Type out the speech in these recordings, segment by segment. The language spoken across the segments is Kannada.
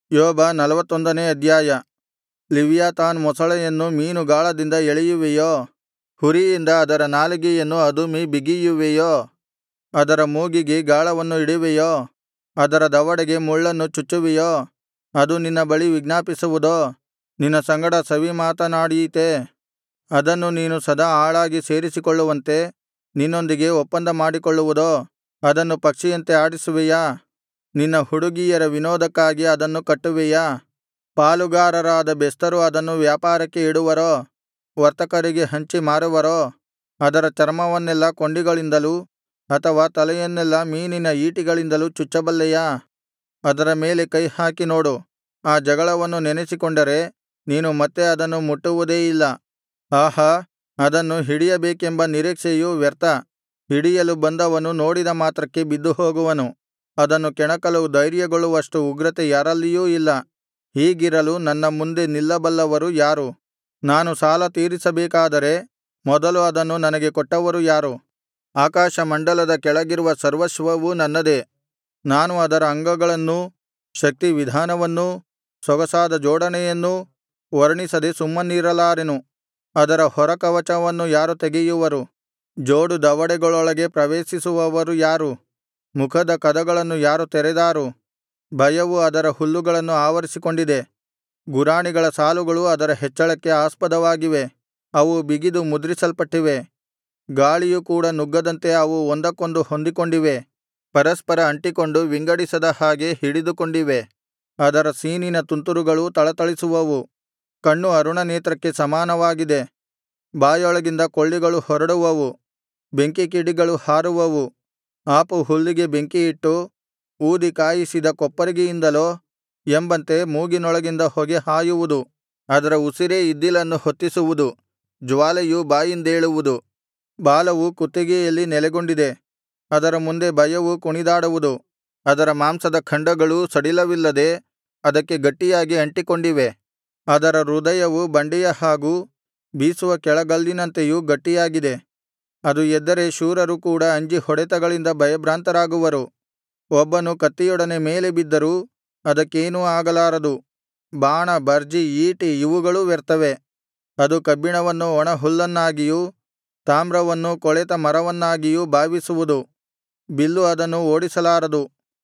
ಯೋಬ ನಲವತ್ತೊಂದನೇ ಅಧ್ಯಾಯ ಲಿವ್ಯಾತಾನ್ ಮೊಸಳೆಯನ್ನು ಮೀನುಗಾಳದಿಂದ ಎಳೆಯುವೆಯೋ ಹುರಿಯಿಂದ ಅದರ ನಾಲಿಗೆಯನ್ನು ಅದುಮಿ ಬಿಗಿಯುವೆಯೋ ಅದರ ಮೂಗಿಗೆ ಗಾಳವನ್ನು ಇಡುವೆಯೋ ಅದರ ದವಡೆಗೆ ಮುಳ್ಳನ್ನು ಚುಚ್ಚುವಿಯೋ ಅದು ನಿನ್ನ ಬಳಿ ವಿಜ್ಞಾಪಿಸುವುದೋ ನಿನ್ನ ಸಂಗಡ ಸವಿಮಾತನಾಡೀತೇ ಅದನ್ನು ನೀನು ಸದಾ ಆಳಾಗಿ ಸೇರಿಸಿಕೊಳ್ಳುವಂತೆ ನಿನ್ನೊಂದಿಗೆ ಒಪ್ಪಂದ ಮಾಡಿಕೊಳ್ಳುವುದೋ ಅದನ್ನು ಪಕ್ಷಿಯಂತೆ ಆಡಿಸುವೆಯಾ ನಿನ್ನ ಹುಡುಗಿಯರ ವಿನೋದಕ್ಕಾಗಿ ಅದನ್ನು ಕಟ್ಟುವೆಯಾ ಪಾಲುಗಾರರಾದ ಬೆಸ್ತರು ಅದನ್ನು ವ್ಯಾಪಾರಕ್ಕೆ ಇಡುವರೋ ವರ್ತಕರಿಗೆ ಹಂಚಿ ಮಾರುವರೋ ಅದರ ಚರ್ಮವನ್ನೆಲ್ಲಾ ಕೊಂಡಿಗಳಿಂದಲೂ ಅಥವಾ ತಲೆಯನ್ನೆಲ್ಲಾ ಮೀನಿನ ಈಟಿಗಳಿಂದಲೂ ಚುಚ್ಚಬಲ್ಲೆಯಾ ಅದರ ಮೇಲೆ ಕೈಹಾಕಿ ನೋಡು ಆ ಜಗಳವನ್ನು ನೆನಸಿಕೊಂಡರೆ ನೀನು ಮತ್ತೆ ಅದನ್ನು ಮುಟ್ಟುವುದೇ ಇಲ್ಲ ಆಹಾ ಅದನ್ನು ಹಿಡಿಯಬೇಕೆಂಬ ನಿರೀಕ್ಷೆಯು ವ್ಯರ್ಥ ಹಿಡಿಯಲು ಬಂದವನು ನೋಡಿದ ಮಾತ್ರಕ್ಕೆ ಬಿದ್ದುಹೋಗುವನು ಅದನ್ನು ಕೆಣಕಲು ಧೈರ್ಯಗೊಳ್ಳುವಷ್ಟು ಉಗ್ರತೆ ಯಾರಲ್ಲಿಯೂ ಇಲ್ಲ ಹೀಗಿರಲು ನನ್ನ ಮುಂದೆ ನಿಲ್ಲಬಲ್ಲವರು ಯಾರು ನಾನು ಸಾಲ ತೀರಿಸಬೇಕಾದರೆ ಮೊದಲು ಅದನ್ನು ನನಗೆ ಕೊಟ್ಟವರು ಯಾರು ಆಕಾಶಮಂಡಲದ ಕೆಳಗಿರುವ ಸರ್ವಸ್ವವೂ ನನ್ನದೇ ನಾನು ಅದರ ಅಂಗಗಳನ್ನೂ ಶಕ್ತಿವಿಧಾನವನ್ನೂ ಸೊಗಸಾದ ಜೋಡಣೆಯನ್ನೂ ವರ್ಣಿಸದೆ ಸುಮ್ಮನಿರಲಾರೆನು ಅದರ ಹೊರಕವಚವನ್ನು ಯಾರು ತೆಗೆಯುವರು ಜೋಡು ದವಡೆಗಳೊಳಗೆ ಪ್ರವೇಶಿಸುವವರು ಯಾರು ಮುಖದ ಕದಗಳನ್ನು ಯಾರು ತೆರೆದಾರು ಭಯವು ಅದರ ಹುಲ್ಲುಗಳನ್ನು ಆವರಿಸಿಕೊಂಡಿದೆ ಗುರಾಣಿಗಳ ಸಾಲುಗಳು ಅದರ ಹೆಚ್ಚಳಕ್ಕೆ ಆಸ್ಪದವಾಗಿವೆ ಅವು ಬಿಗಿದು ಮುದ್ರಿಸಲ್ಪಟ್ಟಿವೆ ಗಾಳಿಯು ಕೂಡ ನುಗ್ಗದಂತೆ ಅವು ಒಂದಕ್ಕೊಂದು ಹೊಂದಿಕೊಂಡಿವೆ ಪರಸ್ಪರ ಅಂಟಿಕೊಂಡು ವಿಂಗಡಿಸದ ಹಾಗೆ ಹಿಡಿದುಕೊಂಡಿವೆ ಅದರ ಸೀನಿನ ತುಂತುರುಗಳು ಥಳಥಳಿಸುವವು ಕಣ್ಣು ಅರುಣನೇತ್ರಕ್ಕೆ ಸಮಾನವಾಗಿದೆ ಬಾಯೊಳಗಿಂದ ಕೊಳ್ಳಿಗಳು ಹೊರಡುವವು ಬೆಂಕಿಕಿಡಿಗಳು ಹಾರುವವು ಆಪು ಹುಲ್ಲಿಗೆ ಬೆಂಕಿಯಿಟ್ಟು ಊದಿ ಕಾಯಿಸಿದ ಕೊಪ್ಪರಿಗೆಯಿಂದಲೋ ಎಂಬಂತೆ ಮೂಗಿನೊಳಗಿಂದ ಹೊಗೆ ಹಾಯುವುದು ಅದರ ಉಸಿರೇ ಇದ್ದಿಲನ್ನು ಹೊತ್ತಿಸುವುದು ಜ್ವಾಲೆಯು ಬಾಯಿಂದೇಳುವುದು ಬಾಲವು ಕುತ್ತಿಗೆಯಲ್ಲಿ ನೆಲೆಗೊಂಡಿದೆ ಅದರ ಮುಂದೆ ಭಯವು ಕುಣಿದಾಡುವುದು ಅದರ ಮಾಂಸದ ಖಂಡಗಳೂ ಸಡಿಲವಿಲ್ಲದೆ ಅದಕ್ಕೆ ಗಟ್ಟಿಯಾಗಿ ಅಂಟಿಕೊಂಡಿವೆ ಅದರ ಹೃದಯವು ಬಂಡೆಯ ಹಾಗೂ ಬೀಸುವ ಕೆಳಗಲ್ಲಿನಂತೆಯೂ ಗಟ್ಟಿಯಾಗಿದೆ ಅದು ಎದ್ದರೆ ಶೂರರು ಕೂಡ ಅಂಜಿ ಹೊಡೆತಗಳಿಂದ ಭಯಭ್ರಾಂತರಾಗುವರು ಒಬ್ಬನು ಕತ್ತಿಯೊಡನೆ ಮೇಲೆ ಬಿದ್ದರೂ ಅದಕ್ಕೇನೂ ಆಗಲಾರದು ಬಾಣ ಬರ್ಜಿ ಈಟಿ ಇವುಗಳೂ ವ್ಯರ್ಥವೇ ಅದು ಕಬ್ಬಿಣವನ್ನು ಒಣಹುಲ್ಲನ್ನಾಗಿಯೂ ತಾಮ್ರವನ್ನು ಕೊಳೆತ ಮರವನ್ನಾಗಿಯೂ ಭಾವಿಸುವುದು ಬಿಲ್ಲು ಅದನ್ನು ಓಡಿಸಲಾರದು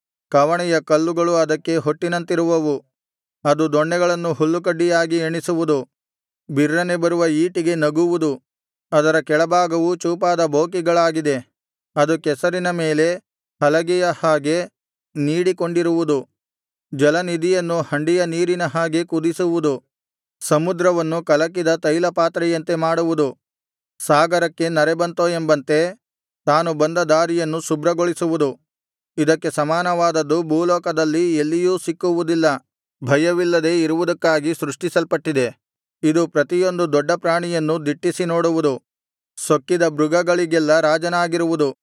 ಕವಣೆಯ ಕಲ್ಲುಗಳು ಅದಕ್ಕೆ ಹೊಟ್ಟಿನಂತಿರುವವು ಅದು ದೊಣ್ಣೆಗಳನ್ನು ಹುಲ್ಲುಕಡ್ಡಿಯಾಗಿ ಎಣಿಸುವುದು ಬಿರ್ರನೆ ಬರುವ ಈಟಿಗೆ ನಗುವುದು ಅದರ ಕೆಳಭಾಗವು ಚೂಪಾದ ಬೋಕಿಗಳಾಗಿದೆ ಅದು ಕೆಸರಿನ ಮೇಲೆ ಹಲಗೆಯ ಹಾಗೆ ನೀಡಿಕೊಂಡಿರುವುದು ಜಲನಿಧಿಯನ್ನು ಹಂಡೆಯ ನೀರಿನ ಹಾಗೆ ಕುದಿಸುವುದು ಸಮುದ್ರವನ್ನು ಕಲಕಿದ ತೈಲಪಾತ್ರೆಯಂತೆ ಮಾಡುವುದು ಸಾಗರಕ್ಕೆ ನರೆಬಂತೋ ಎಂಬಂತೆ ತಾನು ಬಂದ ದಾರಿಯನ್ನು ಶುಭ್ರಗೊಳಿಸುವುದು ಇದಕ್ಕೆ ಸಮಾನವಾದದ್ದು ಭೂಲೋಕದಲ್ಲಿ ಎಲ್ಲಿಯೂ ಸಿಕ್ಕುವುದಿಲ್ಲ ಭಯವಿಲ್ಲದೆ ಇರುವುದಕ್ಕಾಗಿ ಸೃಷ್ಟಿಸಲ್ಪಟ್ಟಿದೆ ಇದು ಪ್ರತಿಯೊಂದು ದೊಡ್ಡ ಪ್ರಾಣಿಯನ್ನು ದಿಟ್ಟಿಸಿ ನೋಡುವುದು ಸೊಕ್ಕಿದ ಮೃಗಗಳಿಗೆಲ್ಲಾ ರಾಜನಾಗಿರುವುದು